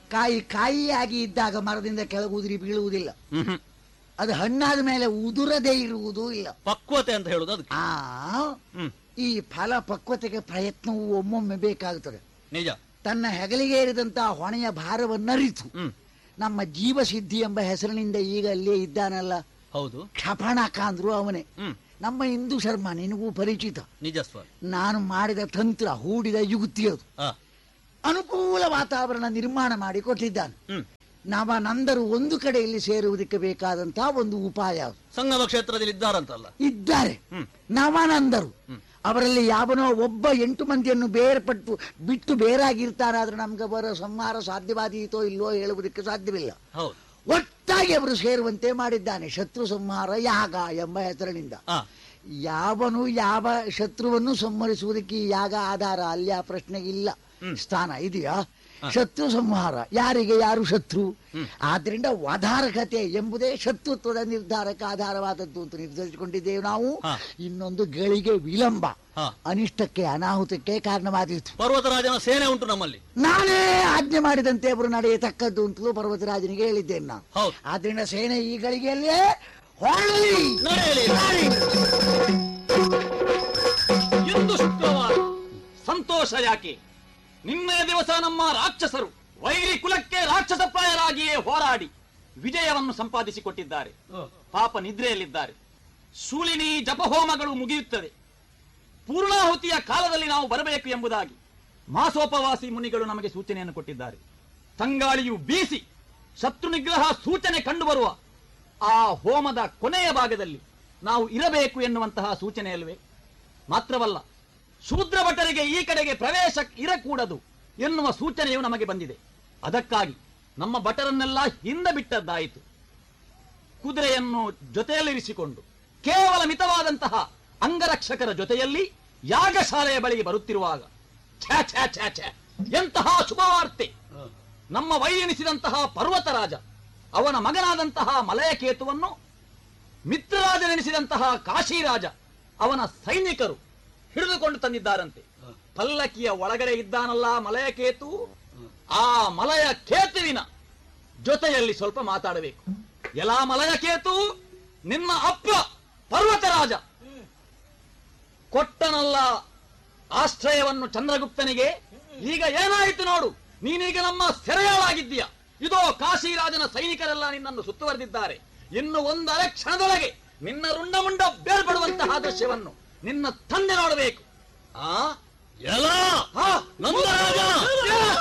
ಕಾಯಿ ಕಾಯಿಯಾಗಿ ಇದ್ದಾಗ ಮರದಿಂದ ಕೆಳಗೆ ಉದುರಿ ಬೀಳುವುದಿಲ್ಲ ಹ್ಮ್ ಹ್ಮ್. ಅದು ಹಣ್ಣಾದ ಮೇಲೆ ಉದುರದೇ ಇರುವುದೂ ಇಲ್ಲ ಪಕ್ವತೆ ಅಂತ ಹೇಳುದು ಅದಕ್ಕೆ ಆ ಹ್ಮ್ ಈ ಫಲ ಪಕ್ವತೆಗೆ ಪ್ರಯತ್ನವು ಒಮ್ಮೊಮ್ಮೆ ಬೇಕಾಗುತ್ತದೆ ನಿಜ ತನ್ನ ಹೆಗಲಿಗೆ ಏರಿದಂತಹ ಹೊಣೆಯ ಭಾರವನ್ನರಿತು ಹ್ಮ್ ನಮ್ಮ ಜೀವಸಿದ್ಧಿ ಎಂಬ ಹೆಸರಿನಿಂದ ಈಗ ಅಲ್ಲೇ ಇದ್ದಾನಲ್ಲ ಹೌದು ಕ್ಷಪಣಕ ಅಂದ್ರು ಅವನೇ ಹ್ಮ್ ನಮ್ಮ ಹಿಂದೂ ಶರ್ಮ ನಿನಗೂ ಪರಿಚಿತ ನಿಜ ಸ್ವ ನಾನು ಮಾಡಿದ ತಂತ್ರ ಹೂಡಿದ ಯುಕ್ತಿ ಅದು ಆ ಅನುಕೂಲ ವಾತಾವರಣ ನಿರ್ಮಾಣ ಮಾಡಿ ಕೊಟ್ಟಿದ್ದಾನೆ ಹ್ಮ್ ನವನಂದರು ಒಂದು ಕಡೆಯಲ್ಲಿ ಸೇರುವುದಕ್ಕೆ ಬೇಕಾದಂತಹ ಒಂದು ಉಪಾಯ ಅದು. ಸಂಗಮ ಕ್ಷೇತ್ರದಲ್ಲಿ ಇದ್ದಾರಂತಲ್ಲ ಇದ್ದಾರೆ ಹ್ಮ್ ನವನಂದರು ಹ್ಮ್. ಅವರಲ್ಲಿ ಯಾವನೋ ಒಬ್ಬ ಎಂಟು ಮಂದಿಯನ್ನು ಬೇರ್ಪಟ್ಟು ಬಿಟ್ಟು ಬೇರಾಗಿರ್ತಾರಾದ್ರೆ ನಮ್ಗೆ ಬರೋ ಸಂಹಾರ ಸಾಧ್ಯವಾದೀತೋ ಇಲ್ಲೋ ಹೇಳುವುದಕ್ಕೆ ಸಾಧ್ಯವಿಲ್ಲ ಹೌದು ಒಟ್ಟಾಗಿ ಅವರು ಸೇರುವಂತೆ ಮಾಡಿದ್ದಾನೆ ಶತ್ರು ಸಂಹಾರ ಯಾಗ ಎಂಬ ಹೆಸರಿನಿಂದ ಆ ಯಾವನು ಯಾವ ಶತ್ರುವನ್ನು ಸಂಹರಿಸುವುದಕ್ಕೆ ಈ ಯಾಗ ಆಧಾರ ಅಲ್ಲಿ ಆ ಪ್ರಶ್ನೆಗೆ ಇಲ್ಲ ಹ್ಮ್. ಸ್ಥಾನ ಇದೆಯಾ ಶತ್ರು ಸಂಹಾರ ಯಾರಿಗೆ ಯಾರು ಶತ್ರು ಆದ್ರಿಂದ ವಧಾರಕತೆ ಎಂಬುದೇ ಶತ್ರುತ್ವದ ನಿರ್ಧಾರಕ್ಕೆ ಆಧಾರವಾದದ್ದು ಅಂತ ನಿರ್ಧರಿಸಿಕೊಂಡಿದ್ದೇವೆ ನಾವು ಹಾ. ಇನ್ನೊಂದು ಗಳಿಗೆ ವಿಳಂಬ ಹಾ ಅನಿಷ್ಟಕ್ಕೆ ಅನಾಹುತಕ್ಕೆ ಕಾರಣವಾದೀತು ಪರ್ವತರಾಜನ ಸೇನೆ ಉಂಟು ನಮ್ಮಲ್ಲಿ ನಾನೇ ಆಜ್ಞೆ ಮಾಡಿದಂತೆ ಅವರು ನಡೆಯತಕ್ಕದ್ದು ಅಂತಲೂ ಪರ್ವತರಾಜನಿಗೆ ಹೇಳಿದ್ದೇನೆ ನಾನು ಹೌದು ಆದ್ರಿಂದ ಸೇನೆ ಈ ಗಳಿಗೆಯಲ್ಲೇ ಹೊರಳಿ ನಡೆಯಲಿ ಇಂದು ಶುಕ್ರವಾರ ಸಂತೋಷ ಯಾಕೆ ನಿನ್ನೆಯ ದಿವಸ ನಮ್ಮ ರಾಕ್ಷಸರು ವೈರಿ ಕುಲಕ್ಕೆ ರಾಕ್ಷಸ ಪ್ರಾಯರಾಗಿಯೇ ಹೋರಾಡಿ ವಿಜಯವನ್ನು ಸಂಪಾದಿಸಿಕೊಟ್ಟಿದ್ದಾರೆ ಪಾಪ ನಿದ್ರೆಯಲ್ಲಿದ್ದಾರೆ ಶೂಲಿನಿ ಜಪಹೋಮಗಳು ಮುಗಿಯುತ್ತದೆ ಪೂರ್ಣಾಹುತಿಯ ಕಾಲದಲ್ಲಿ ನಾವು ಬರಬೇಕು ಎಂಬುದಾಗಿ ಮಾಸೋಪವಾಸಿ ಮುನಿಗಳು ನಮಗೆ ಸೂಚನೆಯನ್ನು ಕೊಟ್ಟಿದ್ದಾರೆ ತಂಗಾಳಿಯು ಬೀಸಿ ಶತ್ರು ನಿಗ್ರಹ ಸೂಚನೆ ಕಂಡುಬರುವ ಆ ಹೋಮದ ಕೊನೆಯ ಭಾಗದಲ್ಲಿ ನಾವು ಇರಬೇಕು ಎನ್ನುವಂತಹ ಸೂಚನೆಯಲ್ವೇ ಮಾತ್ರವಲ್ಲ ಶೂದ್ರ ಭಟರಿಗೆ ಈ ಕಡೆಗೆ ಪ್ರವೇಶ ಇರಕೂಡದು ಎನ್ನುವ ಸೂಚನೆಯು ನಮಗೆ ಬಂದಿದೆ ಅದಕ್ಕಾಗಿ ನಮ್ಮ ಭಟರನ್ನೆಲ್ಲ ಹಿಂದೆ ಬಿಟ್ಟದ್ದಾಯಿತು ಕುದುರೆಯನ್ನು ಜೊತೆಯಲ್ಲಿರಿಸಿಕೊಂಡು ಕೇವಲ ಮಿತವಾದಂತಹ ಅಂಗರಕ್ಷಕರ ಜೊತೆಯಲ್ಲಿ ಯಾಗಶಾಲೆಯ ಬಳಿಗೆ ಬರುತ್ತಿರುವಾಗ ಛೇ ಛೇ ಛೇ ಛೇ ಎಂತಹ ಶುಭವಾರ್ತೆ ನಮ್ಮ ವೈಎನಿಸಿದಂತಹ ಪರ್ವತರಾಜ ಅವನ ಮಗನಾದಂತಹ ಮಲಯಕೇತುವನ್ನು ಮಿತ್ರರಾಜನೆನಿಸಿದಂತಹ ಕಾಶಿರಾಜ ಅವನ ಸೈನಿಕರು ಹಿಡಿದುಕೊಂಡು ತಂದಿದ್ದಾರಂತೆ ಪಲ್ಲಕ್ಕಿಯ ಒಳಗಡೆ ಇದ್ದಾನಲ್ಲ ಮಲಯಕೇತು ಆ ಮಲಯ ಕೇತುವಿನ ಜೊತೆಯಲ್ಲಿ ಸ್ವಲ್ಪ ಮಾತಾಡಬೇಕು ಎಲ್ಲ ಮಲಯಕೇತು ನಿನ್ನ ಅಪ್ಪ ಪರ್ವತರಾಜ ಕೊಟ್ಟನಲ್ಲ ಆಶ್ರಯವನ್ನು ಚಂದ್ರಗುಪ್ತನಿಗೆ ಈಗ ಏನಾಯಿತು ನೋಡು ನೀನೀಗ ನಮ್ಮ ಸೆರೆಯಾಳಾಗಿದ್ದೀಯ ಇದೋ ಕಾಶಿರಾಜನ ಸೈನಿಕರೆಲ್ಲ ನಿನ್ನನ್ನು ಸುತ್ತುವರೆದಿದ್ದಾರೆ ಇನ್ನು ಒಂದರ ಕ್ಷಣದೊಳಗೆ ನಿನ್ನ ರುಂಡಮುಂಡ ಬೇರ್ಪಡುವಂತಹ ದೃಶ್ಯವನ್ನು ನಿನ್ನ ತಂದೆ ನೋಡಬೇಕು ಆ ಎಲ್ಲ ಆ, ನಂದರಾಜ